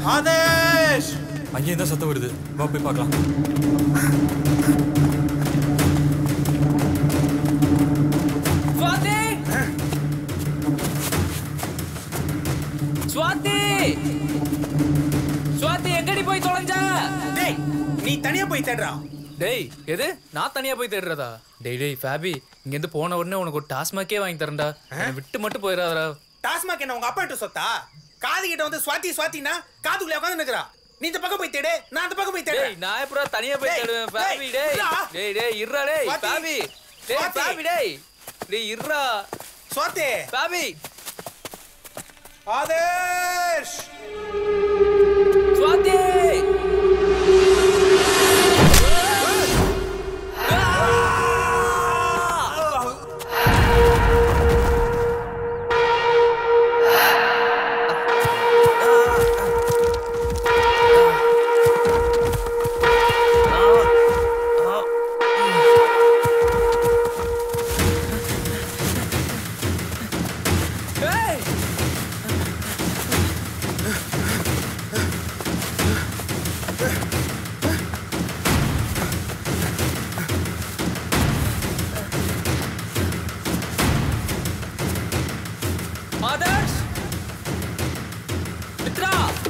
ஆதேஷ் அங்கேயும் தான் சத்தம் வருது வா போய் பார்க்கலாம் சுவாதி சுவாதி சுவாதி எங்கடி போய் தொலைஞ்ச டேய் நீ தனியா போய் தேடுறா டேய் எது நான் தனியா போய் தேடுறதா டேய் டேய் ஃபேபி இங்க இருந்து போன உடனே உனக்கு ஒரு டாஸ்மாக்கே வாங்கி தரேன்டா என்னை விட்டு மட்டும் போயிடாதடா டாஸ்மாக் என்ன உங்க அப்பா கிட்ட சொத்தா காது கிட்ட வந்து சுவாத்தி சுவாத்தினா காதுக்குள்ள உட்காந்து நிக்கிறா நீ இந்த பக்கம் போய் தேடு நான் அந்த பக்கம் போய் டேய் தேடுறேன் நான் எப்படா தனியா போய் டேய், தேடுவேன் ஃபேபி டேய், டேய் இருடா. டேய் டேய் இருடா டேய் சுவாதி, ஃபேபி டேய் சுவாதி. ஃபேபி டேய் டேய் இருடா சுவாத்தி ஃபேபி ஆதேஷ் சுவாதி Hey! ஆதர்ஷ் மித்ரா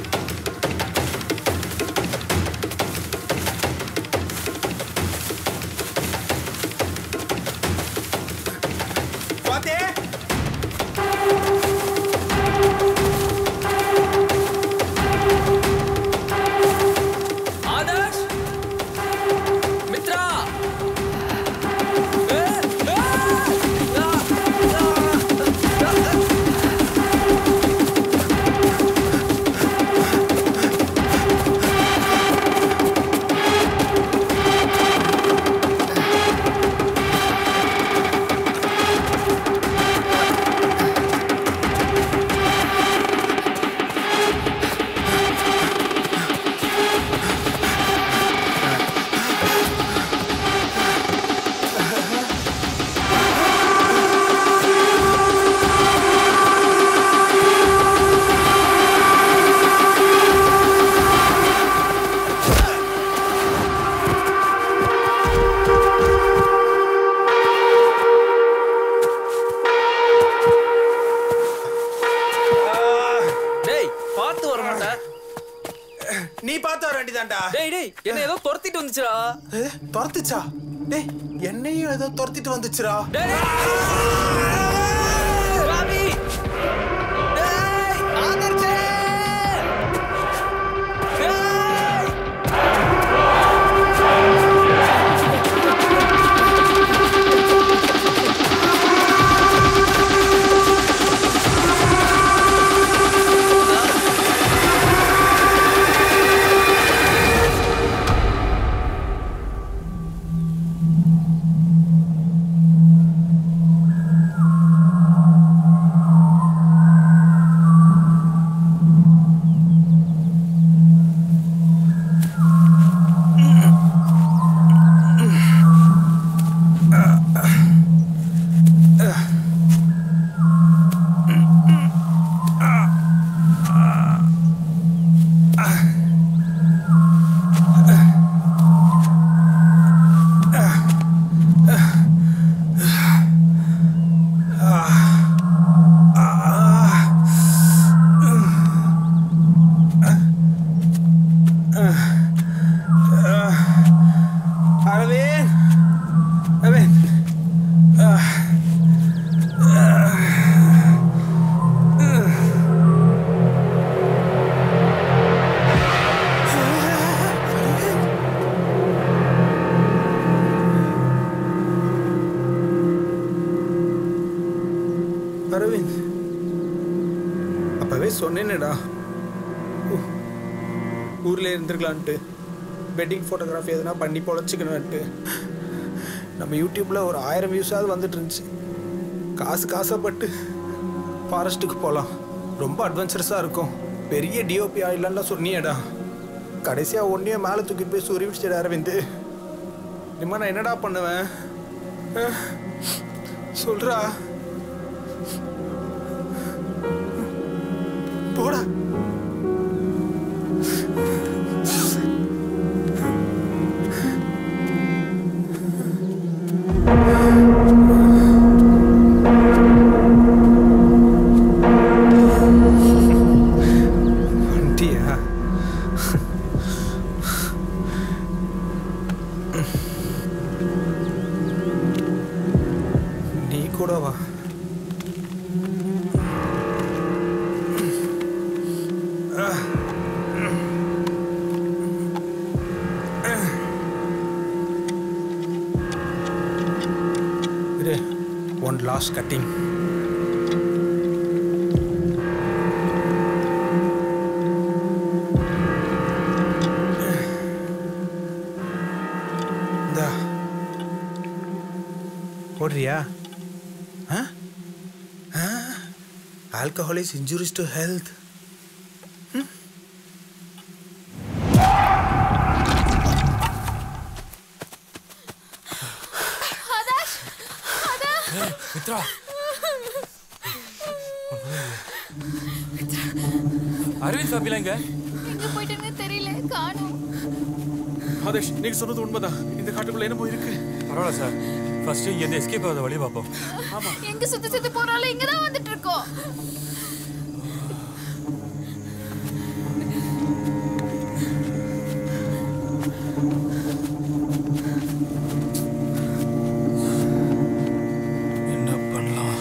சுவாத்தி ஆதர்ஷ் மித்ரா ஏ, ஏ, ஆ, ஆ, ஆ, ஆ. டேய் பார்த்து வர மாட்டா நீ பார்த்து வர வேண்டியதான்டா டேய் டேய் என்ன ஏதோ துரத்திட்டு வந்துச்சுடா ஏ, துரத்துச்சா டேய் என்னையும் ஏதோ துரத்திட்டு வந்துச்சுடா டேய் ராபி டேய் ஆதர்ஷே டேய் அரவிந்த் அரவிந்த் அரவிந்த் அப்பவே சொன்னேனேடா ஊ- ஊர்ல இருந்திருக்கலான்ட்டு வெட்டிங் ஃபோட்டோகிராஃபி எதனா பண்ணி பொழைச்சிக்கணும்ட்டு நம்ம யூடியூப்ல ஒரு ஆயிரம் வியூஸாவது வந்துட்டு இருந்துச்சு காசு காசப்பட்டு ஃபாரஸ்ட்டுக்கு போகலாம் ரொம்ப அட்வென்ச்சரஸாக இருக்கும் பெரிய டிஓபி ஆயிடலாம்லாம் சொன்னியேடா கடைசியாக ஒன்றையும் மேலே தூக்கிட்டு போய் சுருவிச்சிட அரவிந்து இனிமே நான் என்னடா பண்ணுவேன் அஹ், சொல்றா போடா கிராஸ் கட்டிங் இந்தா போடுறியா alcohol is injuries to health Mithra Aravind சாப்பிலாம் இங்க எங்க போயிட்டுன்னு தெரியல காணும் ஆதேஷ் நீங்க சொன்னது உண்மைதான் இந்த காட்டுக்குள்ள என்ன போயிருக்கு பரவாயில்ல சார் ஃபர்ஸ்ட் இங்க எஸ்கேப் ஆகாத வழி பார்ப்போம் எங்க சுத்தி சுத்தி போறாலும் இங்க தான் வந்துட்டு இருக்கோம் என்ன பண்ணலாம்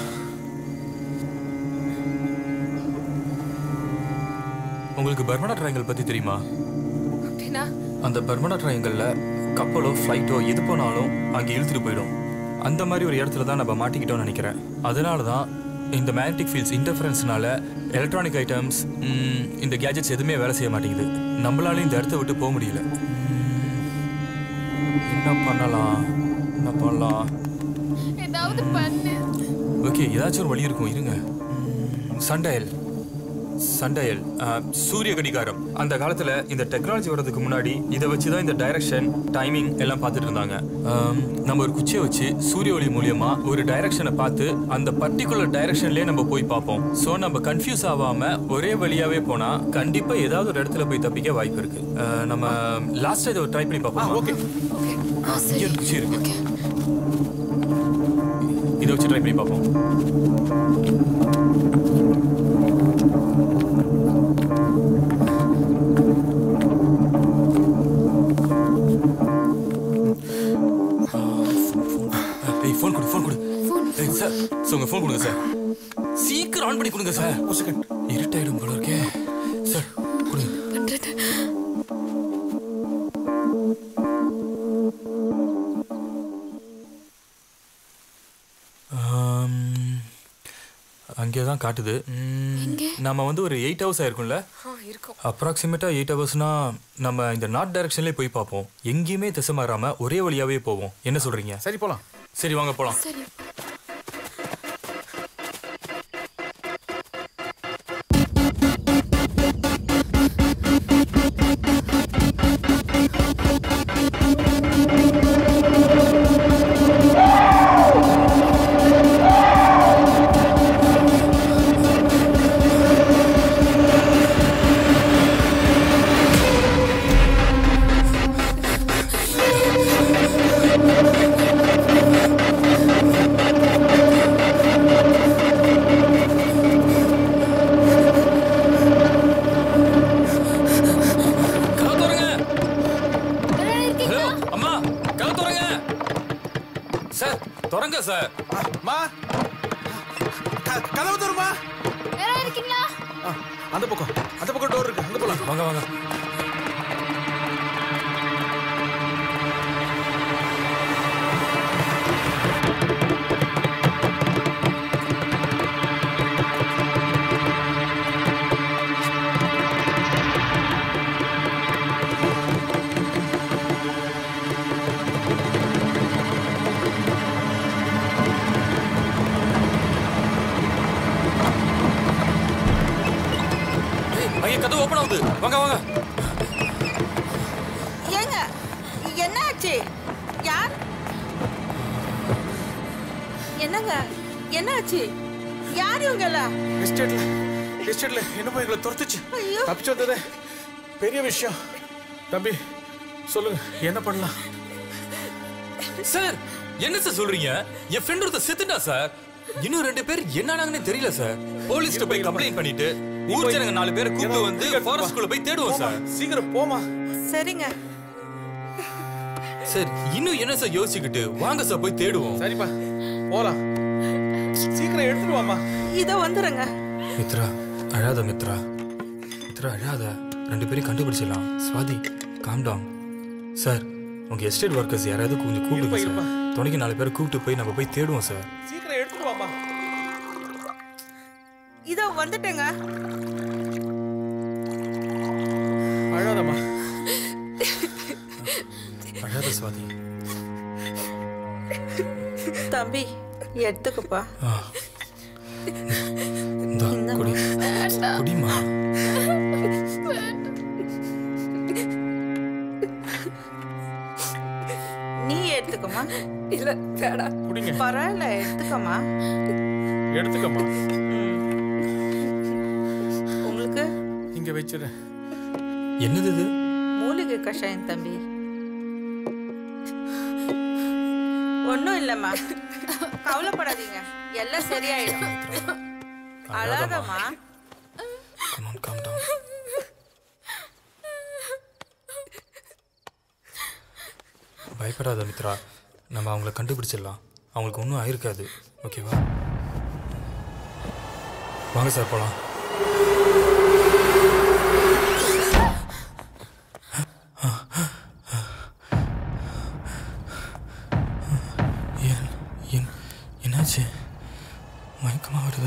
உங்களுக்கு பர்மனா ட்ரையாங்கல் பத்தி தெரியுமா அப்படின்னா அந்த பர்மனா ட்ரையாங்கல்ல கப்பலோ ஃப்ளைட்டோ எது போனாலும் அங்கே இழுத்துட்டு போயிடும் அந்த மாதிரி ஒரு இடத்துல தான் நம்ம மாட்டிக்கிட்டோம்னு நினைக்கிறேன் அதனால தான் இந்த மேக்னெட்டிக் ஃபீல்ட்ஸ் இன்டர்ஃபரன்ஸ்னால எலக்ட்ரானிக் ஐட்டம்ஸ் இந்த கேஜெட்ஸ் எதுவுமே வேலை செய்ய மாட்டேங்குது நம்மளால இந்த இடத்த விட்டு போக முடியல என்ன பண்ணலாம் என்ன பண்ணலாம் ஏதாவது பண்ணு ஓகே ஏதாச்சும் ஒரு வழி இருக்கும் இருங்க சண்டையல் சண்டையல் சூரிய கடிகாரம் அந்த காலத்துல இந்த டெக்னாலஜி வர்றதுக்கு முன்னாடி இதை வச்சு தான் இந்த டைரக்ஷன் டைமிங் எல்லாம் பார்த்துட்டு இருந்தாங்க ஆம், நம்ம ஒரு குச்சியை வச்சு சூரிய ஒளி மூலியமா ஒரு டைரக்ஷனை பார்த்து அந்த பர்டிகுலர் டைரக்ஷன்லயே நம்ம போய் பார்ப்போம் ஸோ நம்ம கன்ஃபியூஸ் ஆகாம ஒரே வழியாவே போனா கண்டிப்பா ஏதாவது ஒரு இடத்துல போய் தப்பிக்க வாய்ப்பு இருக்கு அஹ், நம்ம லாஸ்டா இதை ட்ரை பண்ணி பார்ப்போம் ஓகே இங்க ஒரு குச்சி இருக்கு இதை வச்சு ட்ரை பண்ணி பார்ப்போம் ஏய் ஃபோன் கொடு ஃபோன் கொடு ஏய் சார் சார் உங்க ஃபோன் கொடுங்க சார் சீக்கிரம் ஆன் பண்ணி கொடுங்க சார் ஒரு செகண்ட் இருட்டாயிடும் போல இருக்கே சார் கொடுங்க பண்றது அங்கே தான் காட்டுது ம், எங்கே? நம்ம வந்து ஒரு எயிட் ஹவர்ஸ் ஆயிருக்கும்ல இருக்கும் அப்ராக்சிமேட்டாக எயிட் ஹவர்ஸ்னா நம்ம இந்த நார்த் டைரக்ஷன்லேயே போய் பார்ப்போம் எங்கேயுமே திசை மாறாம ஒரே வழியாவே போவோம் என்ன சொல்றீங்க சரி போலாம் சரி வாங்க போலாம் சரி கதை திறங்க யாராவது ஹலோ இருக்கீங்களா அம்மா கதை திறங்க சார் திறங்க சார் மா க- கதவு தருமா யாராவது இருக்கீங்களா அந்த பக்கம் அந்த பக்கம் டோர் இருக்கு அங்க போலாம் வாங்க வாங்க ஏய், ஐயா கதவு ஓப்பன் ஆகுது வாங்க வாங்க ஏங்க என்னாச்சு யார் என்னங்க என்னாச்சு யார் இவங்கெல்லாம் எஸ்டேட்ல எஸ்டேட்ல என்னமோ எங்களை துரத்துச்சு ஐயோ. தப்பிச்சு வந்ததே பெரிய விஷயம் தம்பி சொல்லுங்க என்ன பண்ணலாம் சார் என்ன சார் சொல்றீங்க என் ஃப்ரெண்ட் ஒருத்தர் செத்துட்டா சார் இன்னும் ரெண்டு பேர் என்னன்னாங்கன்னு தெரியல சார் போலீஸ்ட்ட போய் கம்ப்ளைண்ட் பண்ணிட்டு ஊர் ஜனங்க நாலு பேரை கூப்பிட்டு வந்து ஃபாரஸ்ட்குள்ள போய் தேடுவோம் சார் சீக்கிரம் போமா சரிங்க சார் இன்னும் என்ன சார் யோசிச்சுக்கிட்டு வாங்க சார் போய் தேடுவோம் சரிப்பா போலாம் சீக்கிரம் எடுத்துட்டு வாமா இதோ வந்துடுங்க மித்ரா அழாத மித்ரா மித்ரா அழாத ரெண்டு பேரையும் கண்டுபிடிச்சிடலாம் சுவாதி காம் டவுன் சார் உங்க எஸ்டேட் ஒர்க்கர்ஸ் யாராவது கொஞ்சம் கூப்பிடுங்க இருப்பா, சார் துணைக்கு நாலு பேரை கூப்பிட்டு போய் நம்ம போய் தேடுவோம் சார் சீக்கிரம் எடுத்துட்டு வாமா இதோ வந்துட்டேங்க அழாதம்மா அழாத சுவாதி தம்பி எடுத்துக்கப்பா ஆ. இந்தா, குடி குடிமா நீ எடுத்துக்கம்மா இல்ல வேடாம் குடிங்க பரவாயில்ல எடுத்துக்கம்மா எடுத்துக்கம்மா உங்களுக்கு இங்க வச்சிரு என்னது இது மூலிகை கஷாயம் தம்பி ஒன்றும் இல்லைம்மா கவலைப்படாதீங்க எல்லாம் சரியாயிடும் அழாதம்மா Come on, calm down. பயப்படாத மித்ரா நம்ம அவங்கள கண்டுபிடிச்சிடலாம் அவங்களுக்கு ஒன்றும் ஆயிருக்காது ஓகேவா வாங்க சார் போகலாம் ஏன் என் என்னாச்சு மயக்கமாக வருது